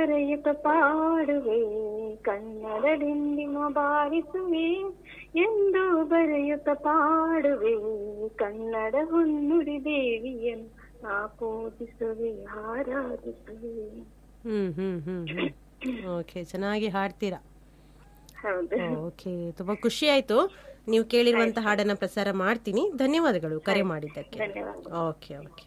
ಬರೆಯುತ್ತ ಪಾಡುವೆ ಕನ್ನಡದಿಂದಿಮ ಬಾರಿಸುವೆ ಎಂದು ಬರೆಯುತ್ತ ಪಾಡುವೆ ಕನ್ನಡ ಹೊನ್ನುಡಿ ದೇವಿಯನ್ನು ನಾ ಪೂಜಿಸುವೆ ಆರಾಧಿಸುವೆ ಹ್ಮ್ ಹ್ಮ್ ಹ್ಮ್ ಹ್ಮ್ ಓಕೆ ಚೆನ್ನಾಗಿ ಹಾಡ್ತೀರಾ ಹೌದು ಓಕೆ ತುಂಬಾ ಖುಷಿ ಆಯ್ತು ನೀವು ಕೇಳಿರುವಂತ ಹಾಡನ್ನ ಪ್ರಸಾರ ಮಾಡ್ತೀನಿ ಧನ್ಯವಾದಗಳು ಕರೆ ಮಾಡಿದ್ದಕ್ಕೆ ಧನ್ಯವಾದ ಓಕೆ ಓಕೆ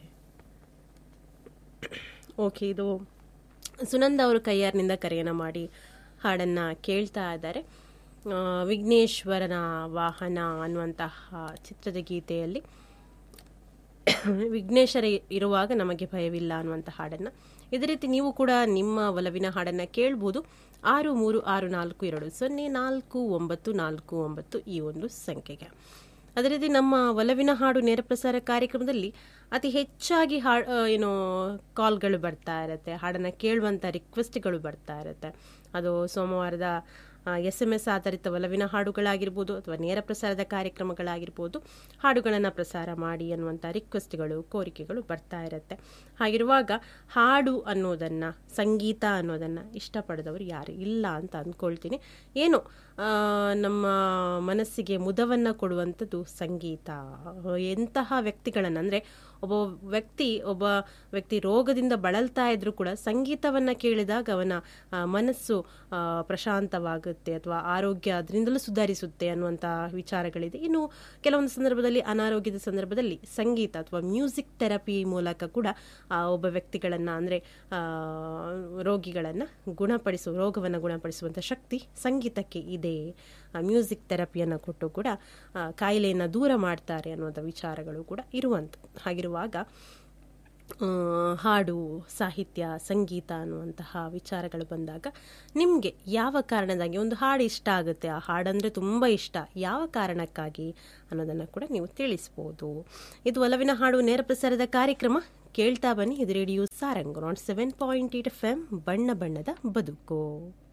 ಓಕೆ ಇದು ಸುನಂದ ಅವರು ಕೈಯಾರಿನಿಂದ ಕರೆಯನ್ನ ಮಾಡಿ ಹಾಡನ್ನ ಕೇಳ್ತಾ ಇದ್ದಾರೆ ಆ, ವಿಘ್ನೇಶ್ವರನ ವಾಹನ ಅನ್ನುವಂತಹ ಚಿತ್ರದ ಗೀತೆಯಲ್ಲಿ ವಿಘ್ನೇಶ್ವರ ಇರುವಾಗ ನಮಗೆ ಭಯವಿಲ್ಲ ಅನ್ನುವಂಥ ಹಾಡನ್ನು ಇದೇ ರೀತಿ ನೀವು ಕೂಡ ನಿಮ್ಮ ಒಲವಿನ ಹಾಡನ್ನು ಕೇಳ್ಬೋದು ಆರು ಮೂರು ಆರು ನಾಲ್ಕು ಎರಡು ಸೊನ್ನೆ ನಾಲ್ಕು ಒಂಬತ್ತು ನಾಲ್ಕು ಒಂಬತ್ತು ಈ ಒಂದು ಸಂಖ್ಯೆಗೆ ಅದೇ ರೀತಿ ನಮ್ಮ ಒಲವಿನ ಹಾಡು ನೇರ ಪ್ರಸಾರ ಕಾರ್ಯಕ್ರಮದಲ್ಲಿ ಅತಿ ಹೆಚ್ಚಾಗಿ ಹಾ ಆ, ಏನು ಕಾಲ್ಗಳು ಬರ್ತಾ ಇರುತ್ತೆ ಹಾಡನ್ನು ಕೇಳುವಂಥ ರಿಕ್ವೆಸ್ಟ್ಗಳು ಬರ್ತಾ ಇರುತ್ತೆ ಅದು ಸೋಮವಾರದ ಎಸ್ ಎಮ್ ಎಸ್ ಆಧಾರಿತ ಒಲವಿನ ಹಾಡುಗಳಾಗಿರ್ಬೋದು ಅಥವಾ ನೇರ ಪ್ರಸಾರದ ಕಾರ್ಯಕ್ರಮಗಳಾಗಿರ್ಬೋದು ಹಾಡುಗಳನ್ನು ಪ್ರಸಾರ ಮಾಡಿ ಅನ್ನುವಂಥ ರಿಕ್ವೆಸ್ಟ್ಗಳು ಕೋರಿಕೆಗಳು ಬರ್ತಾ ಇರುತ್ತೆ ಹಾಗಿರುವಾಗ ಹಾಡು ಅನ್ನೋದನ್ನು ಸಂಗೀತ ಅನ್ನೋದನ್ನು ಇಷ್ಟಪಡದವರು ಯಾರು ಇಲ್ಲ ಅಂತ ಅಂದ್ಕೊಳ್ತೀನಿ ಏನು ಆ, ನಮ್ಮ ಮನಸ್ಸಿಗೆ ಮುದವನ್ನು ಕೊಡುವಂಥದ್ದು ಸಂಗೀತ ಎಂತಹ ವ್ಯಕ್ತಿಗಳನ್ನು ಅಂದರೆ ಒಬ್ಬ ವ್ಯಕ್ತಿ ಒಬ್ಬ ವ್ಯಕ್ತಿ ರೋಗದಿಂದ ಬಳಲ್ತಾ ಇದ್ರೂ ಕೂಡ ಸಂಗೀತವನ್ನು ಕೇಳಿದಾಗ ಅವನ ಆ, ಮನಸ್ಸು ಆ, ಪ್ರಶಾಂತವಾಗುತ್ತೆ ಅಥವಾ ಆರೋಗ್ಯ ಅದರಿಂದಲೂ ಸುಧಾರಿಸುತ್ತೆ ಅನ್ನುವಂಥ ವಿಚಾರಗಳಿದೆ ಇನ್ನು ಕೆಲವೊಂದು ಸಂದರ್ಭದಲ್ಲಿ ಅನಾರೋಗ್ಯದ ಸಂದರ್ಭದಲ್ಲಿ ಸಂಗೀತ ಅಥವಾ ಮ್ಯೂಸಿಕ್ ಥೆರಪಿ ಮೂಲಕ ಕೂಡ ಆ, ಒಬ್ಬ ವ್ಯಕ್ತಿಗಳನ್ನು ಅಂದರೆ ರೋಗಿಗಳನ್ನು ಗುಣಪಡಿಸುವ ರೋಗವನ್ನು ಗುಣಪಡಿಸುವಂಥ ಶಕ್ತಿ ಸಂಗೀತಕ್ಕೆ ಇದೆ ಮ್ಯೂಸಿಕ್ ಥೆರಪಿಯನ್ನು ಕೊಟ್ಟು ಕೂಡ ಆ, ಕಾಯಿಲೆಯನ್ನು ದೂರ ಮಾಡ್ತಾರೆ ಅನ್ನುವಂಥ ವಿಚಾರಗಳು ಕೂಡ ಇರುವಂಥ ಹಾಗಿರುವಾಗ ಆ, ಹಾಡು ಸಾಹಿತ್ಯ ಸಂಗೀತ ಅನ್ನುವಂತಹ ವಿಚಾರಗಳು ಬಂದಾಗ ನಿಮಗೆ ಯಾವ ಕಾರಣದಾಗಿ ಒಂದು ಹಾಡು ಇಷ್ಟ ಆಗುತ್ತೆ ಆ ಹಾಡಂದರೆ ತುಂಬ ಇಷ್ಟ ಯಾವ ಕಾರಣಕ್ಕಾಗಿ ಅನ್ನೋದನ್ನು ಕೂಡ ನೀವು ತಿಳಿಸ್ಬೋದು ಇದು ಒಲವಿನ ಹಾಡು ನೇರ ಪ್ರಸಾರದ ಕಾರ್ಯಕ್ರಮ ಕೇಳ್ತಾ ಬನ್ನಿ ಇದು radio Sarang naught seven point eight F M ಬಣ್ಣ ಬಣ್ಣದ ಬದುಕು